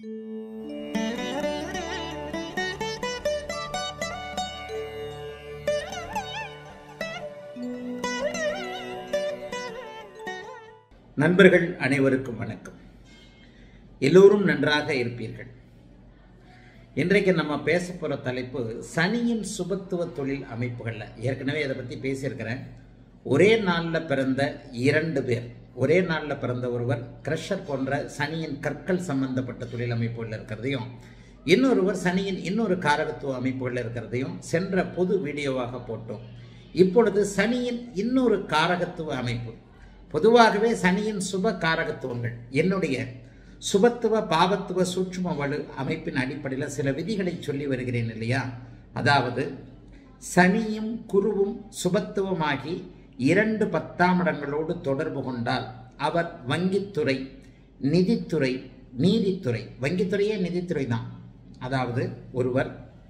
நண்பர்கள் அனைவருக்கும் வணக்கம் எல்லோரும் நன்றாக இருப்பீர்கள் இன்றைக்கு நம்ம பேச போகிற தலைப்பு சனியின் சுபத்துவ தொழில் அமைப்புகளில் ஏற்கனவே இதை பற்றி பேசியிருக்கிறேன் ஒரே நாளில் பிறந்த இரண்டு பேர் ஒரே நாளில் பிறந்த ஒருவர் கிரஷர் போன்ற சனியின் கற்கள் சம்பந்தப்பட்ட தொழில் அமைப்புகளில் இருக்கிறதையும் இன்னொருவர் சனியின் இன்னொரு காரகத்துவ அமைப்புகளில் இருக்கிறதையும் சென்ற பொது வீடியோவாக போட்டோம் இப்பொழுது சனியின் இன்னொரு காரகத்துவ அமைப்பு பொதுவாகவே சனியின் சுப காரகத்துவங்கள் என்னுடைய சுபத்துவ பாவத்துவ சூட்சும வலு அமைப்பின் அடிப்படையில் சில விதிகளை சொல்லி வருகிறேன் இல்லையா அதாவது சனியும் குருவும் சுபத்துவமாகி இரண்டு பத்தாம் இடங்களோடு தொடர்பு கொண்டால் அவர் வங்கித்துறை நிதித்துறை நீதித்துறை வங்கித்துறையே நிதித்துறை தான் அதாவது ஒருவர்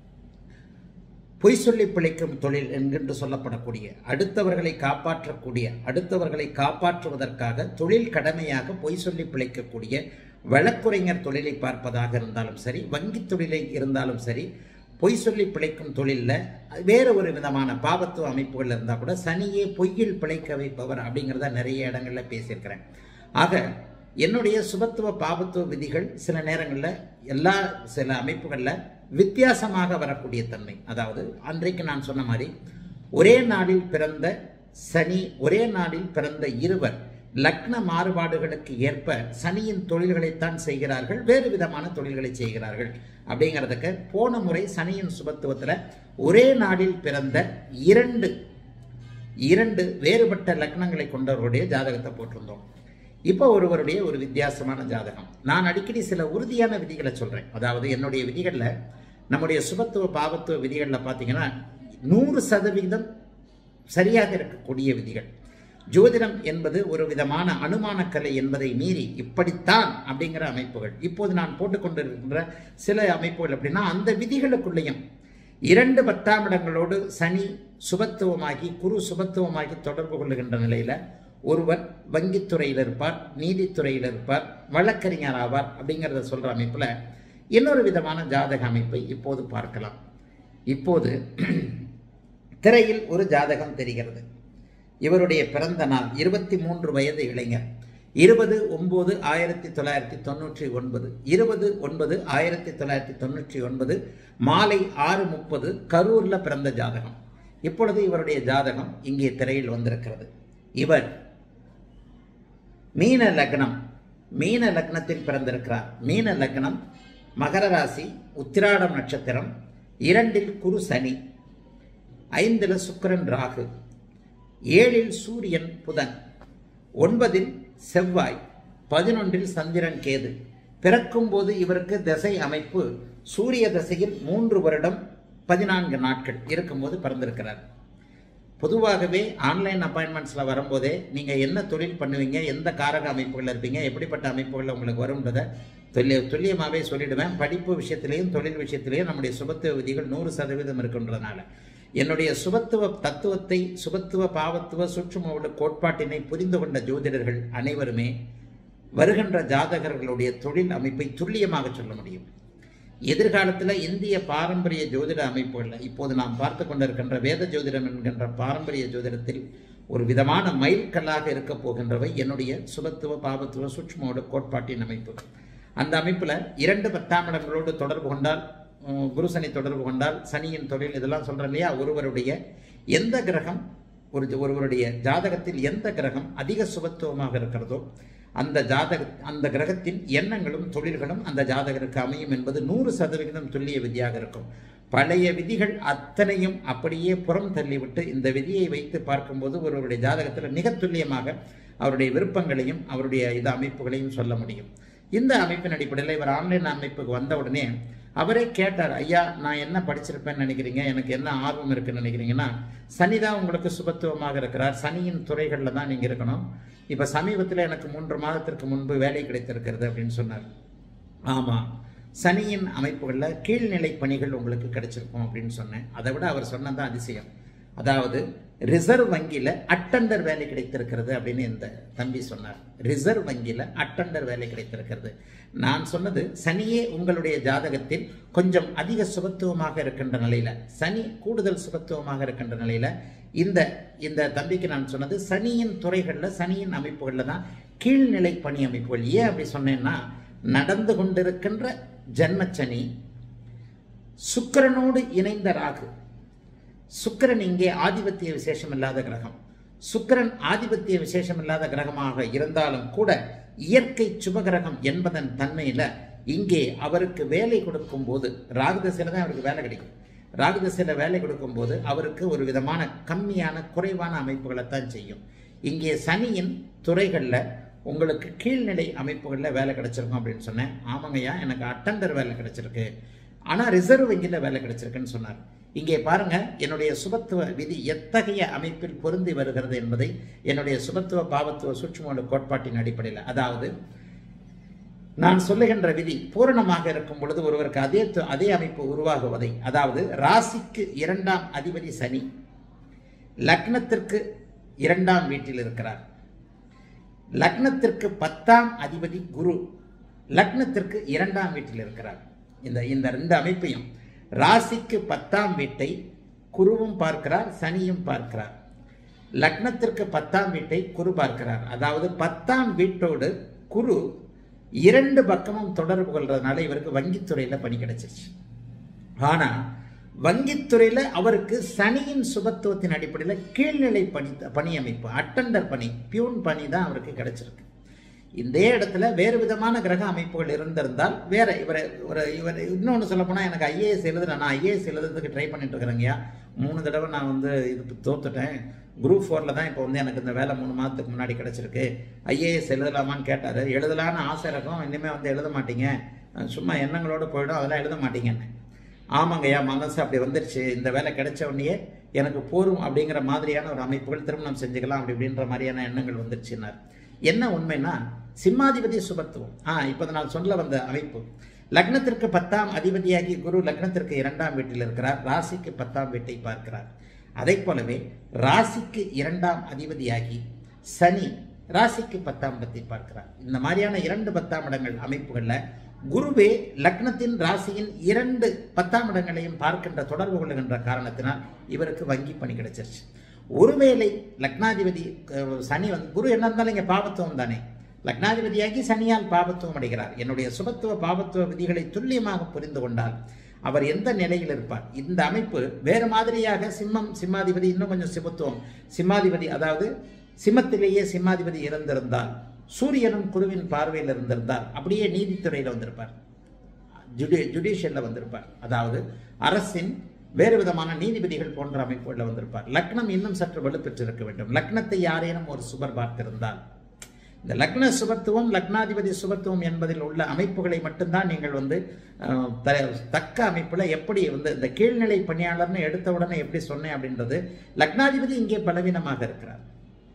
பொய் சொல்லி பிழைக்கும் தொழில் என்கின்று சொல்லப்படக்கூடிய அடுத்தவர்களை காப்பாற்றக்கூடிய அடுத்தவர்களை காப்பாற்றுவதற்காக தொழில் கடமையாக பொய் சொல்லி பிழைக்கக்கூடிய வழக்குரைஞர் தொழிலை பார்ப்பதாக இருந்தாலும் சரி வங்கி தொழிலை இருந்தாலும் சரி பொய் சொல்லி பிழைக்கும் தொழிலில் வேறு ஒரு விதமான பாவத்துவ அமைப்புகள் இருந்தால் கூட சனியே பொய்யில் பிழைக்க வைப்பவர் அப்படிங்கிறத நிறைய இடங்களில் பேசியிருக்கிறேன் ஆக என்னுடைய சுபத்துவ பாவத்துவ விதிகள் சில நேரங்களில் எல்லா சில அமைப்புகளில் வித்தியாசமாக வரக்கூடிய தன்மை அதாவது அன்றைக்கு நான் சொன்ன மாதிரி ஒரே நாளில் பிறந்த சனி ஒரே நாளில் பிறந்த இருவர் லக்ன மாறுபாடுகளுக்கு ஏற்ப சனியின் தொழில்களைத்தான் செய்கிறார்கள் வேறு விதமான தொழில்களை செய்கிறார்கள் அப்படிங்கிறதுக்கு போன முறை சனியின் சுபத்துவத்தில் ஒரே நாளில் பிறந்த இரண்டு இரண்டு வேறுபட்ட லக்னங்களை கொண்டவருடைய ஜாதகத்தை போட்டிருந்தோம் இப்போ ஒருவருடைய ஒரு வித்தியாசமான ஜாதகம் நான் அடிக்கடி சில உறுதியான விதிகளை சொல்கிறேன் அதாவது என்னுடைய விதிகளில் நம்முடைய சுபத்துவ பாவத்துவ விதிகளில் பார்த்தீங்கன்னா நூறு சதவிகிதம் சரியாக இருக்கக்கூடிய விதிகள் ஜோதிடம் என்பது ஒரு விதமான அனுமான கலை என்பதை மீறி இப்படித்தான் அப்படிங்கிற அமைப்புகள் இப்போது நான் போட்டுக்கொண்டிருக்கின்ற சில அமைப்புகள் அப்படின்னா அந்த விதிகளுக்குள்ளேயும் இரண்டு பத்தாம் இடங்களோடு சனி சுபத்துவமாகி குரு சுபத்துவமாகி தொடர்பு கொள்ளுகின்ற நிலையில் ஒருவர் வங்கித்துறையில் இருப்பார் நீதித்துறையில் இருப்பார் வழக்கறிஞர் ஆவார் அப்படிங்கிறத சொல்கிற அமைப்பில் இன்னொரு விதமான ஜாதக அமைப்பை இப்போது பார்க்கலாம் இப்போது திரையில் ஒரு ஜாதகம் தெரிகிறது இவருடைய பிறந்த நாள் இருபத்தி மூன்று வயது இளைஞர் இருபது ஒன்பது ஆயிரத்தி தொள்ளாயிரத்தி தொண்ணூற்றி ஒன்பது இருபது ஒன்பது ஆயிரத்தி தொள்ளாயிரத்தி தொண்ணூற்றி ஒன்பது மாலை ஆறு முப்பது கரூரில் பிறந்த ஜாதகம் இப்பொழுது இவருடைய ஜாதகம் இங்கே திரையில் வந்திருக்கிறது இவர் மீன லக்னம் மீன லக்னத்தில் பிறந்திருக்கிறார் மீன லக்னம் மகர ராசி உத்திராடம் நட்சத்திரம் இரண்டில் குரு சனி ஐந்தில் சுக்கரன் ராகு ஏழில் சூரியன் புதன் ஒன்பதில் செவ்வாய் பதினொன்றில் சந்திரன் கேது பிறக்கும்போது இவருக்கு திசை அமைப்பு சூரிய தசையில் மூன்று வருடம் பதினான்கு நாட்கள் இருக்கும்போது பிறந்திருக்கிறார் பொதுவாகவே ஆன்லைன் அப்பாயின்மெண்ட்ஸில் வரும்போதே நீங்கள் என்ன தொழில் பண்ணுவீங்க எந்த காரக அமைப்புகளில் இருப்பீங்க எப்படிப்பட்ட அமைப்புகளில் உங்களுக்கு வரும்ன்றதை துல்லிய துல்லியமாகவே சொல்லிடுவேன் படிப்பு விஷயத்திலையும் தொழில் விஷயத்திலையும் நம்முடைய சுபத்துவ விதிகள் நூறு சதவீதம் இருக்கின்றதுனால என்னுடைய சுபத்துவ தத்துவத்தை சுபத்துவ பாவத்துவ சுற்றுமோடு கோட்பாட்டினை புரிந்து கொண்ட ஜோதிடர்கள் அனைவருமே வருகின்ற ஜாதகர்களுடைய தொழில் அமைப்பை துல்லியமாக சொல்ல முடியும் எதிர்காலத்தில் இந்திய பாரம்பரிய ஜோதிட அமைப்புகளில் இப்போது நாம் பார்த்து கொண்டிருக்கின்ற வேத ஜோதிடம் என்கின்ற பாரம்பரிய ஜோதிடத்தில் ஒரு விதமான மைல்கல்லாக இருக்க போகின்றவை என்னுடைய சுபத்துவ பாவத்துவ சூட்சுமோட கோட்பாட்டின் அமைப்பு அந்த அமைப்பில் இரண்டு பத்தாம் இடங்களோடு தொடர்பு கொண்டால் குரு சனி தொடர்பு கொண்டால் சனியின் தொழில் இதெல்லாம் சொல்கிறேன் இல்லையா ஒருவருடைய எந்த கிரகம் ஒரு ஒருவருடைய ஜாதகத்தில் எந்த கிரகம் அதிக சுபத்துவமாக இருக்கிறதோ அந்த ஜாதக அந்த கிரகத்தின் எண்ணங்களும் தொழில்களும் அந்த ஜாதகருக்கு அமையும் என்பது நூறு சதவிகிதம் துல்லிய விதியாக இருக்கும் பழைய விதிகள் அத்தனையும் அப்படியே புறம் தள்ளிவிட்டு இந்த விதியை வைத்து பார்க்கும்போது ஒருவருடைய ஜாதகத்தில் மிக துல்லியமாக அவருடைய விருப்பங்களையும் அவருடைய இது அமைப்புகளையும் சொல்ல முடியும் இந்த அமைப்பின் அடிப்படையில் இவர் ஆன்லைன் அமைப்புக்கு வந்த உடனே அவரே கேட்டார் ஐயா நான் என்ன படிச்சிருப்பேன்னு நினைக்கிறீங்க எனக்கு என்ன ஆர்வம் இருக்குன்னு நினைக்கிறீங்கன்னா சனி தான் உங்களுக்கு சுபத்துவமாக இருக்கிறார் சனியின் துறைகளில் தான் நீங்கள் இருக்கணும் இப்போ சமீபத்தில் எனக்கு மூன்று மாதத்திற்கு முன்பு வேலை கிடைத்திருக்கிறது அப்படின்னு சொன்னார் ஆமாம் சனியின் அமைப்புகளில் கீழ்நிலை பணிகள் உங்களுக்கு கிடைச்சிருக்கும் அப்படின்னு சொன்னேன் அதை விட அவர் சொன்னதான் அதிசயம் அதாவது ரிசர்வ் வங்கியில அட்டண்டர் வேலை கிடைத்திருக்கிறது அப்படின்னு இந்த தம்பி சொன்னார் ரிசர்வ் வங்கியில அட்டண்டர் வேலை கிடைத்திருக்கிறது நான் சொன்னது சனியே உங்களுடைய ஜாதகத்தில் கொஞ்சம் அதிக சுபத்துவமாக இருக்கின்ற நிலையில சனி கூடுதல் சுபத்துவமாக இருக்கின்ற நிலையில இந்த இந்த தம்பிக்கு நான் சொன்னது சனியின் துறைகள்ல சனியின் அமைப்புகள்ல தான் கீழ்நிலை பணி அமைப்புகள் ஏன் அப்படி சொன்னேன்னா நடந்து கொண்டிருக்கின்ற ஜன்மச்சனி சுக்கிரனோடு இணைந்த ராகு சுக்கிரன் இங்கே ஆதிபத்திய விசேஷம் இல்லாத கிரகம் சுக்கிரன் ஆதிபத்திய விசேஷம் இல்லாத கிரகமாக இருந்தாலும் கூட இயற்கை சுபகிரகம் என்பதன் தன்மையில இங்கே அவருக்கு வேலை கொடுக்கும் போது ராகுதசையில தான் அவருக்கு வேலை கிடைக்கும் ராகுதசையில வேலை கொடுக்கும் போது அவருக்கு ஒரு விதமான கம்மியான குறைவான அமைப்புகளை தான் செய்யும் இங்கே சனியின் துறைகளில் உங்களுக்கு கீழ்நிலை அமைப்புகளில் வேலை கிடைச்சிருக்கும் அப்படின்னு சொன்னேன் ஆமாங்கய்யா எனக்கு அட்டண்டர் வேலை கிடைச்சிருக்கு ஆனால் ரிசர்வ் வங்கியில் வேலை கிடைச்சிருக்குன்னு சொன்னார் இங்கே பாருங்க என்னுடைய சுபத்துவ விதி எத்தகைய அமைப்பில் பொருந்தி வருகிறது என்பதை என்னுடைய சுபத்துவ பாவத்துவ சூட்சுமோட கோட்பாட்டின் அடிப்படையில் அதாவது நான் சொல்லுகின்ற விதி பூரணமாக இருக்கும் பொழுது ஒருவருக்கு அதே து- அதே அமைப்பு உருவாகுவதை அதாவது ராசிக்கு இரண்டாம் அதிபதி சனி லக்னத்திற்கு இரண்டாம் வீட்டில் இருக்கிறார் லக்னத்திற்கு பத்தாம் அதிபதி குரு லக்னத்திற்கு இரண்டாம் வீட்டில் இருக்கிறார் இந்த இந்த ரெண்டு அமைப்பையும் ராசிக்கு பத்தாம் வீட்டை குருவும் பார்க்கிறார் சனியும் பார்க்கிறார் லக்னத்திற்கு பத்தாம் வீட்டை குரு பார்க்கிறார் அதாவது பத்தாம் வீட்டோடு குரு இரண்டு பக்கமும் தொடர்பு கொள்றதுனால இவருக்கு வங்கித்துறையில பணி கிடைச்சிருச்சு ஆனா வங்கித்துறையில அவருக்கு சனியின் சுபத்துவத்தின் அடிப்படையில் கீழ்நிலை பணி பணி அமைப்பு அட்டண்டர் பணி பியூன் பணி தான் அவருக்கு கிடைச்சிருக்கு இந்த இடத்துல வேறு விதமான கிரக அமைப்புகள் இருந்திருந்தால் வேற இவர் ஒரு இவர் இன்னொன்று சொல்ல போனால் எனக்கு ஐஏஎஸ் எழுதுறேன் நான் ஐஏஎஸ் எழுதுறதுக்கு ட்ரை பண்ணிட்டு இருக்கிறேங்கய்யா மூணு தடவை நான் வந்து இது தோத்துட்டேன் குரூப் ஃபோரில் தான் இப்போ வந்து எனக்கு இந்த வேலை மூணு மாதத்துக்கு முன்னாடி கிடச்சிருக்கு ஐஏஎஸ் எழுதலாமான்னு கேட்டார் எழுதலான்னு ஆசை இருக்கும் இனிமேல் வந்து எழுத மாட்டீங்க சும்மா எண்ணங்களோடு போயிடும் அதெல்லாம் எழுத மாட்டீங்கன்னு ஆமாங்கய்யா மனசு அப்படி வந்துருச்சு இந்த வேலை கிடைச்ச உடனேயே எனக்கு போரும் அப்படிங்கிற மாதிரியான ஒரு அமைப்புகள் திருமணம் செஞ்சுக்கலாம் அப்படி இப்படின்ற மாதிரியான எண்ணங்கள் வந்துருச்சுன்னார் என்ன உண்மைன்னா சிம்மாதிபதி சுபத்துவம் ஆ இப்போ நான் சொல்ல வந்த அமைப்பு லக்னத்திற்கு பத்தாம் அதிபதியாகி குரு லக்னத்திற்கு இரண்டாம் வீட்டில் இருக்கிறார் ராசிக்கு பத்தாம் வீட்டை பார்க்கிறார் அதை போலவே ராசிக்கு இரண்டாம் அதிபதியாகி சனி ராசிக்கு பத்தாம் இடத்தை பார்க்கிறார் இந்த மாதிரியான இரண்டு பத்தாம் இடங்கள் அமைப்புகள்ல குருவே லக்னத்தின் ராசியின் இரண்டு பத்தாம் இடங்களையும் பார்க்கின்ற தொடர்பு கொள்ளுகின்ற காரணத்தினால் இவருக்கு வங்கி பணி கிடைச்சிருச்சு ஒருவேளை லக்னாதிபதி அஹ், சனி வந்து குரு என்ன இருந்தாலும் இங்க பாபத்துவம் தானே லக்னாதிபதியாகி சனியால் பாபத்துவம் அடைகிறார் என்னுடைய சுபத்துவ பாபத்துவ விதிகளை துல்லியமாக புரிந்து கொண்டால் அவர் எந்த நிலையில் இருப்பார் இந்த அமைப்பு வேறு மாதிரியாக சிம்மம் சிம்மாதிபதி இன்னும் கொஞ்சம் சிபத்துவம் சிம்மாதிபதி அதாவது சிம்மத்திலேயே சிம்மாதிபதி இருந்திருந்தால் சூரியனும் குருவின் பார்வையில் இருந்திருந்தால் அப்படியே நீதித்துறையில் வந்திருப்பார் ஜுடி ஜுடிஷியலில் வந்திருப்பார் அதாவது அரசின் வேறு விதமான நீதிபதிகள் போன்ற அமைப்புகளில் வந்திருப்பார் லக்னம் இன்னும் சற்று வலுப்பெற்றிருக்க வேண்டும் லக்னத்தை யாரேனும் ஒரு சுபர் பார்த்திருந்தால் இந்த லக்ன சுபத்துவம் லக்னாதிபதி சுபத்துவம் என்பதில் உள்ள அமைப்புகளை மட்டும்தான் நீங்கள் வந்து அஹ், த- தக்க அமைப்புல எப்படி வந்து இந்த கீழ்நிலை பணியாளர்னு எடுத்த உடனே எப்படி சொன்னேன் அப்படின்றது லக்னாதிபதி இங்கே பலவீனமாக இருக்கிறார்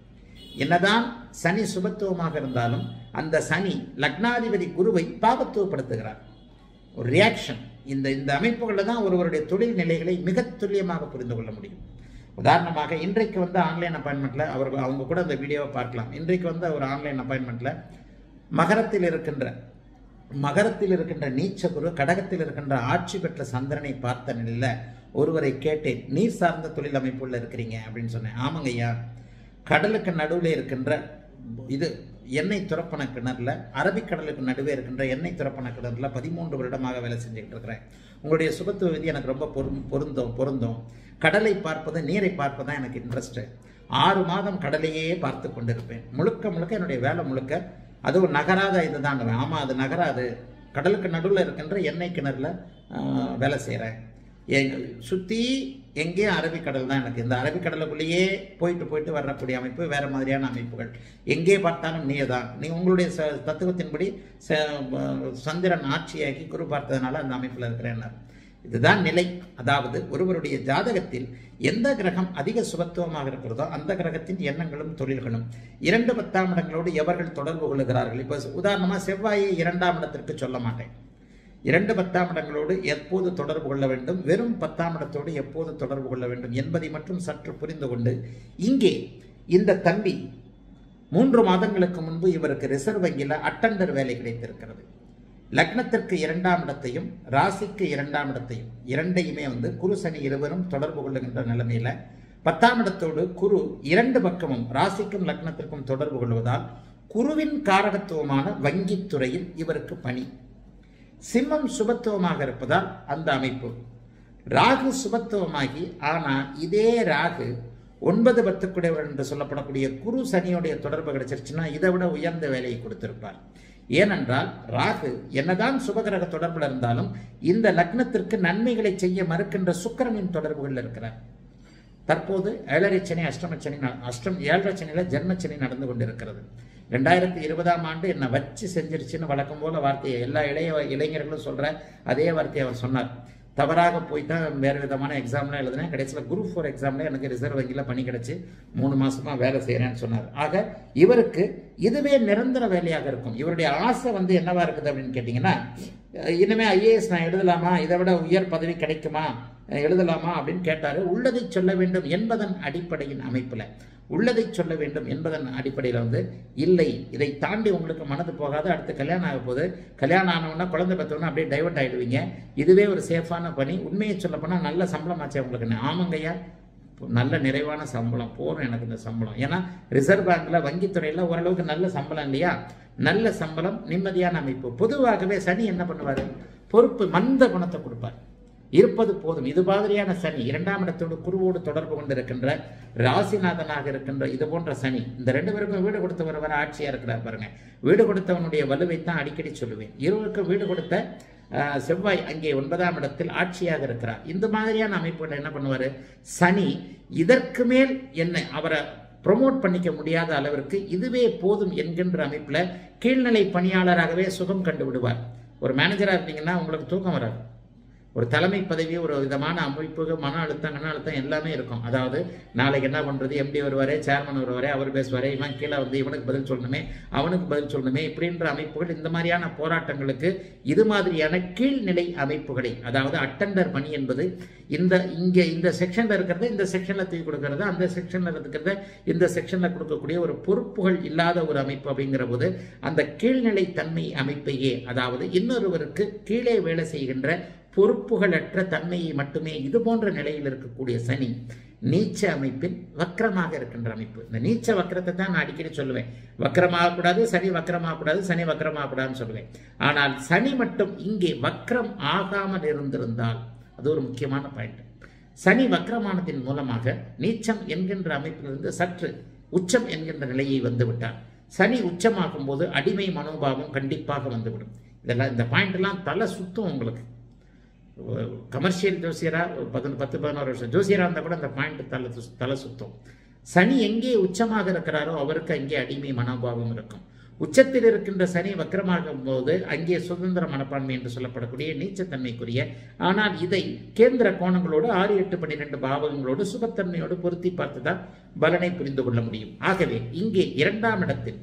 என்னதான் சனி சுபத்துவமாக இருந்தாலும் அந்த சனி லக்னாதிபதி குருவை பாபத்துவப்படுத்துகிறார் ஒரு ரியாக்ஷன் இந்த இந்த அமைப்புகளில் தான் ஒருவருடைய தொழில் நிலைகளை மிக துல்லியமாக புரிந்து கொள்ள முடியும் உதாரணமாக இன்றைக்கு வந்து ஆன்லைன் அப்பாயின்மெண்ட்ல அவர் அவங்க கூட அந்த வீடியோவை பார்க்கலாம் இன்றைக்கு வந்து ஒரு ஆன்லைன் அப்பாயின்மெண்ட்ல மகரத்தில் இருக்கின்ற மகரத்தில் இருக்கின்ற நீச்ச குரு கடகத்தில் இருக்கின்ற ஆட்சி பெற்ற சந்திரனை பார்த்த நிலையில ஒருவரை கேட்டேன் நீர் சார்ந்த தொழில் அமைப்புள்ள இருக்கிறீங்க அப்படின்னு சொன்னேன் ஆமாங்க ஐயா கடலுக்கு நடுவில் இருக்கின்ற இது எண்ணெய் துறப்பன கிணறுல அரபிக்கடலுக்கு நடுவே இருக்கின்ற எண்ணெய் துறப்பன கிணறுல பதிமூன்று வருடமாக வேலை செஞ்சுக்கிட்டு இருக்கிறேன் உங்களுடைய சுபத்துவ விதி எனக்கு ரொம்ப பொருந்தும் பொருந்தும் பொருந்தும் கடலை பார்ப்பது நீரை பார்ப்பது தான் எனக்கு இன்ட்ரெஸ்ட் ஆறு மாதம் கடலையே பார்த்து கொண்டிருப்பேன் முழுக்க முழுக்க என்னுடைய வேலை முழுக்க அதுவும் நகராத இதுதான் ஆமாம் அது நகராது கடலுக்கு நடுவில் இருக்கின்ற எண்ணெய் கிணறுல ஆஹ், வேலை செய்கிறேன் எங்க சுற்றி எங்கேயும் அரபிக்கடல் தான் எனக்கு இந்த அரபிக்கடலுக்குள்ளேயே போயிட்டு போயிட்டு வரக்கூடிய அமைப்பு வேற மாதிரியான அமைப்புகள் எங்கே பார்த்தாலும் நீ தான் நீ உங்களுடைய ச தத்துவத்தின்படி ச- ப- சந்திரன் ஆட்சியாகி குரு பார்த்ததுனால அந்த அமைப்பில் இருக்கிறேன்னார் இதுதான் நிலை அதாவது ஒருவருடைய ஜாதகத்தில் எந்த கிரகம் அதிக சுபத்துவமாக இருக்கிறதோ அந்த கிரகத்தின் எண்ணங்களும் தொழில்களும் இரண்டு பத்தாம் இடங்களோடு எவர்கள் தொடர்பு கொள்ளுகிறார்கள் இப்போ உதாரணமாக செவ்வாயை இரண்டாம் இடத்திற்கு சொல்ல மாட்டேன் இரண்டு பத்தாம் இடங்களோடு எப்போது தொடர்பு கொள்ள வேண்டும் வெறும் பத்தாம் இடத்தோடு எப்போது தொடர்பு கொள்ள வேண்டும் என்பதை மட்டும் சற்று புரிந்து கொண்டு இங்கே இந்த தம்பி மூன்று மாதங்களுக்கு முன்பு இவருக்கு ரிசர்வ் வங்கியில் அட்டண்டர் வேலை கிடைத்திருக்கிறது லக்னத்திற்கு இரண்டாம் இடத்தையும் ராசிக்கு இரண்டாம் இடத்தையும் இரண்டையுமே வந்து குரு சனி இருவரும் தொடர்பு கொள்ளுகின்ற நிலைமையில பத்தாம் இடத்தோடு குரு இரண்டு பக்கமும் ராசிக்கும் லக்னத்திற்கும் தொடர்பு கொள்வதால் குருவின் காரகத்துவமான வங்கித்துறையில் இவருக்கு பணி சிம்மம் சுபத்துவமாக இருப்பதால் அந்த அமைப்பு ராகு சுபத்துவமாகி ஆனால் இதே ராகு ஒன்பது பத்துக்குடையவர் என்று சொல்லப்படக்கூடிய குரு சனியுடைய தொடர்பு கிடைச்சிருச்சுன்னா இதை விட உயர்ந்த வேலையை கொடுத்திருப்பார் ஏனென்றால் ராகு என்னதான் சுபகிரக தொடர்பில் இருந்தாலும் இந்த லக்னத்திற்கு நன்மைகளை செய்ய மறுக்கின்ற சுக்கிரனின் தொடர்புகள் இருக்கிறார் தற்போது ஏழரை சனி அஷ்டம சனி ந- அஷ்டம் ஏழரை சனியில ஜென்ம சனி நடந்து கொண்டிருக்கிறது ரெண்டாயிரத்தி இருபதாம் ஆண்டு என்னை வச்சு செஞ்சிருச்சுன்னு வழக்கம் போல வார்த்தையை எல்லா இளைய இளைஞர்களும் சொல்ற அதே வார்த்தையை அவர் சொன்னார் தவறாக போய் தான் வேறு விதமான எக்ஸாம்லாம் எழுதினேன் கடைசியில் குரூப் ஃபோர் எக்ஸாமில் எனக்கு ரிசர்வ் வங்கியில் பணி கிடைச்சு மூணு மாசமா வேலை செய்கிறேன்னு சொன்னார் ஆக இவருக்கு இதுவே நிரந்தர வேலையாக இருக்கும் இவருடைய ஆசை வந்து என்னவா இருக்குது அப்படின்னு கேட்டிங்கன்னா அஹ் இனிமே ஐஏஎஸ் நான் எழுதலாமா இதை விட உயர் பதவி கிடைக்குமா அஹ் எழுதலாமா அப்படின்னு கேட்டாரு உள்ளதை சொல்ல வேண்டும் என்பதன் அடிப்படையின் அமைப்புல உள்ளதை சொல்ல வேண்டும் என்பதன் அடிப்படையில் வந்து இல்லை இதை தாண்டி உங்களுக்கு மனது போகாது அடுத்து கல்யாணம் ஆக போகுது கல்யாணம் ஆனவுடனே குழந்தை பெற்றவொன்னே அப்படியே டைவர்ட் ஆயிடுவீங்க இதுவே ஒரு சேஃபான பணி உண்மையை சொல்ல போனால் நல்ல சம்பளம் ஆச்சு உங்களுக்கு ஆமாங்கய்யா நல்ல நிறைவான சம்பளம் போதும் எனக்கு இந்த சம்பளம் ஏன்னா ரிசர்வ் பேங்க்ல வங்கித்துறையில் ஓரளவுக்கு நல்ல சம்பளம் இல்லையா நல்ல சம்பளம் நிம்மதியான அமைப்பு பொதுவாகவே சனி என்ன பண்ணுவார் பொறுப்பு மந்த குணத்தை கொடுப்பார் இருப்பது போதும் இது மாதிரியான சனி இரண்டாம் இடத்தோடு குருவோடு தொடர்பு கொண்டிருக்கின்ற ராசிநாதனாக இருக்கின்ற இது போன்ற சனி இந்த ரெண்டு பேருக்கும் வீடு கொடுத்தவர் வர ஆட்சியா இருக்கிறார் பாருங்க வீடு கொடுத்தவனுடைய வலுவை தான் அடிக்கடி சொல்லுவேன் இருவருக்கும் வீடு கொடுத்த ஆஹ், செவ்வாய் அங்கே ஒன்பதாம் இடத்தில் ஆட்சியாக இருக்கிறார் இந்த மாதிரியான அமைப்புகள் என்ன பண்ணுவாரு சனி இதற்கு மேல் என்ன அவரை ப்ரொமோட் பண்ணிக்க முடியாத அளவிற்கு இதுவே போதும் என்கின்ற அமைப்புல கீழ்நிலை பணியாளராகவே சுகம் கண்டு விடுவார் ஒரு மேனேஜரா இருந்தீங்கன்னா உங்களுக்கு தூக்கம் வராது ஒரு தலைமை பதவி ஒரு விதமான அமைப்பு மன அழுத்தம் மன அழுத்தம் எல்லாமே இருக்கும் அதாவது நாளைக்கு என்ன பண்றது எம்டி வருவாரு சேர்மன் வருவாரு அவர் பேசுவாரு இவன் கீழே வந்து இவனுக்கு பதில் சொல்லணுமே அவனுக்கு பதில் சொல்லணுமே இப்படின்ற அமைப்புகள் இந்த மாதிரியான போராட்டங்களுக்கு இது மாதிரியான கீழ்நிலை அமைப்புகளை அதாவது அட்டண்டர் பணி என்பது இந்த இங்க இந்த செக்ஷன்ல இருக்கிறத இந்த செக்ஷன்ல தூக்கி கொடுக்கறது அந்த செக்ஷன்ல இருக்கிறத இந்த செக்ஷன்ல கொடுக்கக்கூடிய ஒரு பொறுப்புகள் இல்லாத ஒரு அமைப்பு அப்படிங்கிற போது அந்த கீழ்நிலை தன்மை அமைப்பையே அதாவது இன்னொருவருக்கு கீழே வேலை செய்கின்ற பொறுப்புகளற்ற தன்மையை மட்டுமே இது போன்ற நிலையில் இருக்கக்கூடிய சனி நீச்ச அமைப்பில் வக்ரமாக இருக்கின்ற அமைப்பு இந்த நீச்ச வக்ரத்தை தான் நான் அடிக்கடி சொல்லுவேன் வக்ரமாகக்கூடாது சனி வக்ரமாகக்கூடாது சனி வக்ரமாகக்கூடாதுன்னு சொல்லுவேன் ஆனால் சனி மட்டும் இங்கே வக்ரம் ஆகாமல் இருந்திருந்தால் அது ஒரு முக்கியமான பாயிண்ட் சனி வக்ரமானத்தின் மூலமாக நீச்சம் என்கின்ற அமைப்பிலிருந்து சற்று உச்சம் என்கின்ற நிலையை வந்து விட்டார் சனி உச்சமாகும் போது அடிமை மனோபாவம் கண்டிப்பாக வந்துவிடும் இதெல்லாம் இந்த பாயிண்ட் எல்லாம் தலை சுத்தும் உங்களுக்கு கமர்ஷியல் ஜோசியரா ஒரு பதினொன்று பத்து பதினோரு வருஷம் ஜோசியரா இருந்தால் கூட அந்த பாயிண்ட் தலை சு- தலை சுத்தும் சனி எங்கே உச்சமாக இருக்கிறாரோ அவருக்கு அங்கே அடிமை மனோபாவம் இருக்கும் உச்சத்தில் இருக்கின்ற சனி வக்கரமாகும் போது அங்கே சுதந்திர மனப்பான்மை என்று சொல்லப்படக்கூடிய நீச்சத்தன்மைக்குரிய ஆனால் இதை கேந்திர கோணங்களோடு ஆறு எட்டு பன்னிரெண்டு பாவகங்களோடு சுபத்தன்மையோடு பொருத்தி பார்த்துதான் பலனை புரிந்து கொள்ள முடியும் ஆகவே இங்கே இரண்டாம் இடத்தில்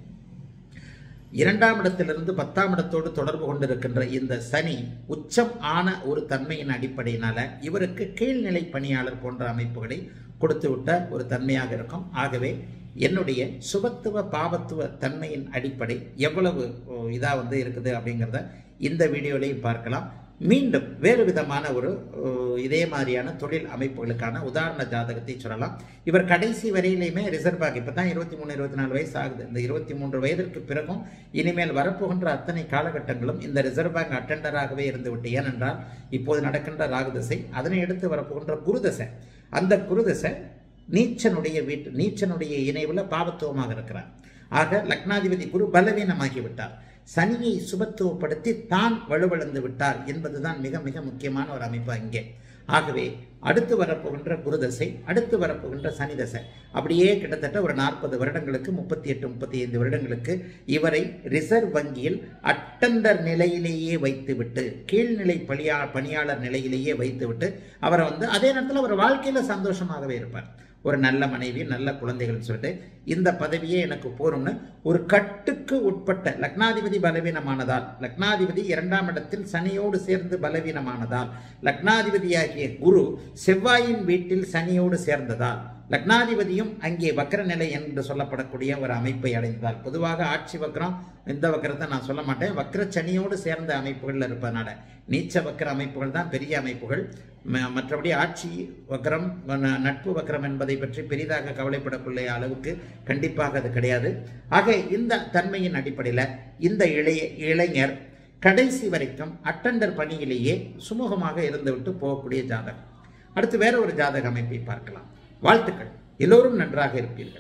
இரண்டாம் இடத்திலிருந்து பத்தாம் இடத்தோடு தொடர்பு கொண்டிருக்கின்ற இந்த சனி உச்சம் ஆன ஒரு தன்மையின் அடிப்படையினால இவருக்கு கீழ்நிலை பணியாளர் போன்ற அமைப்புகளை கொடுத்து விட்ட ஒரு தன்மையாக இருக்கும் ஆகவே என்னுடைய சுபத்துவ பாவத்துவ தன்மையின் அடிப்படை எவ்வளவு ஓ, இதா வந்து இருக்குது அப்படிங்கிறத இந்த வீடியோலையும் பார்க்கலாம் மீண்டும் வேறு விதமான ஒரு ஓ, இதே மாதிரியான தொழில் அமைப்புகளுக்கான உதாரண ஜாதகத்தை சொல்லலாம் இவர் கடைசி வரையிலையுமே ரிசர்வ் பேங்க் இப்போ தான் இருபத்தி மூணு இருபத்தி நாலு வயசு ஆகுது இந்த இருபத்தி மூன்று வயதிற்கு பிறகும் இனிமேல் வரப்போகின்ற அத்தனை காலகட்டங்களும் இந்த ரிசர்வ் பேங்க் அட்டெண்டராகவே இருந்துவிட்டு ஏனென்றால் இப்போது நடக்கின்ற ராகுதசை அதனை எடுத்து வரப்போகின்ற குருதசை அந்த குருதசை நீச்சனுடைய வீட்டு நீச்சனுடைய இணைவில் பாவத்துவமாக இருக்கிறார் ஆக லக்னாதிபதி குரு பலவீனமாகி விட்டார் சனியை சுபத்துவப்படுத்தி தான் வலுவிழந்து விட்டார் என்பதுதான் மிக மிக முக்கியமான ஒரு அமைப்பு அங்கே ஆகவே அடுத்து வரப்போகின்ற குருதசை அடுத்து வரப்போகின்ற சனி தசை அப்படியே கிட்டத்தட்ட ஒரு நாற்பது வருடங்களுக்கு முப்பத்தி எட்டு முப்பத்தி ஐந்து வருடங்களுக்கு இவரை ரிசர்வ் வங்கியில் அட்டண்டர் நிலையிலேயே வைத்துவிட்டு கீழ்நிலை பணியா பணியாளர் நிலையிலேயே வைத்துவிட்டு அவரை வந்து அதே நேரத்தில் அவர் வாழ்க்கையில சந்தோஷமாகவே இருப்பார் ஒரு நல்ல மனைவி நல்ல குழந்தைகள்னு சொல்லிட்டு இந்த பதவியே எனக்கு போரும்னு ஒரு கட்டுக்கு உட்பட்ட லக்னாதிபதி பலவீனமானதால் லக்னாதிபதி இரண்டாம் இடத்தில் சனியோடு சேர்ந்து பலவீனமானதால் லக்னாதிபதியாகிய குரு செவ்வாயின் வீட்டில் சனியோடு சேர்ந்ததால் லக்னாதிபதியும் அங்கே வக்கர நிலை என்று சொல்லப்படக்கூடிய ஒரு அமைப்பை அடைந்ததால் பொதுவாக ஆட்சி வக்கரம் இந்த வக்கரத்தை நான் சொல்ல மாட்டேன் வக்கர சனியோடு சேர்ந்த அமைப்புகள் இருப்பதனால நீச்ச வக்கர அமைப்புகள் தான் பெரிய அமைப்புகள் ம- மற்றபடி ஆட்சி வக்கரம் ந- நட்பு வக்கரம் என்பதை பற்றி பெரிதாக கவலைப்படக்கூடிய அளவுக்கு கண்டிப்பாக அது கிடையாது ஆக இந்த தன்மையின் அடிப்படையில் இந்த இளைய இளைஞர் கடைசி வரைக்கும் அட்டண்டர் பணியிலேயே சுமூகமாக இருந்துவிட்டு போகக்கூடிய ஜாதகம் அடுத்து வேற ஒரு ஜாதக அமைப்பை பார்க்கலாம் வாழ்த்துக்கள் எல்லோரும் நன்றாக இருப்பீர்கள்